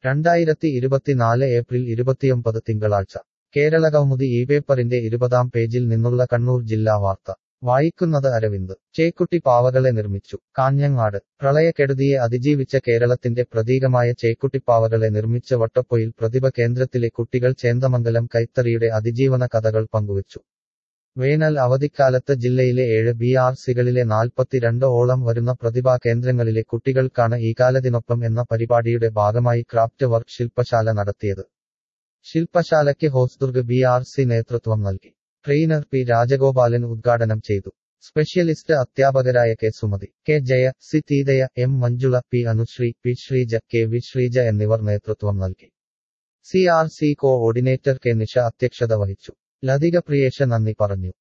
രണ്ടായിരത്തി ഇരുപത്തിനാല് ഏപ്രിൽ ഇരുപത്തിയൊമ്പത് തിങ്കളാഴ്ച കേരളകൗമുദി ഈ പേപ്പറിന്റെ ഇരുപതാം പേജിൽ നിന്നുള്ള കണ്ണൂർ ജില്ലാ വാർത്ത വായിക്കുന്നത് അരവിന്ദ് ചേക്കുട്ടി പാവകളെ നിർമ്മിച്ചു കാഞ്ഞങ്ങാട് പ്രളയക്കെടുതിയെ അതിജീവിച്ച കേരളത്തിന്റെ പ്രതീകമായ ചേക്കുട്ടിപ്പാവകളെ നിർമ്മിച്ച വട്ടപ്പൊയിൽ പ്രതിഭ കേന്ദ്രത്തിലെ കുട്ടികൾ ചേന്ദമംഗലം കൈത്തറിയുടെ അതിജീവന കഥകൾ പങ്കുവച്ചു വേനൽ അവധിക്കാലത്ത് ജില്ലയിലെ ഏഴ് ബി ആർ സികളിലെ നാൽപ്പത്തിരണ്ട് ഓളം വരുന്ന പ്രതിഭാ കേന്ദ്രങ്ങളിലെ കുട്ടികൾക്കാണ് ഈകാലത്തിനൊപ്പം എന്ന പരിപാടിയുടെ ഭാഗമായി ക്രാഫ്റ്റ് വർക്ക് ശില്പശാല നടത്തിയത് ശില്പശാലയ്ക്ക് ഹോസ്ദുർഗ് ബി ആർ സി നേതൃത്വം നൽകി ട്രെയിനർ പി രാജഗോപാലൻ ഉദ്ഘാടനം ചെയ്തു സ്പെഷ്യലിസ്റ്റ് അധ്യാപകരായ K Sumathi K Jaya C തീതയ M Manjula P Anushree P Sreeja K V Sreeja എന്നിവർ നേതൃത്വം നൽകി C R C coordinator K Nisha അധ്യക്ഷത വഹിച്ചു ലതിക പ്രിയേഷ നന്ദി പറഞ്ഞു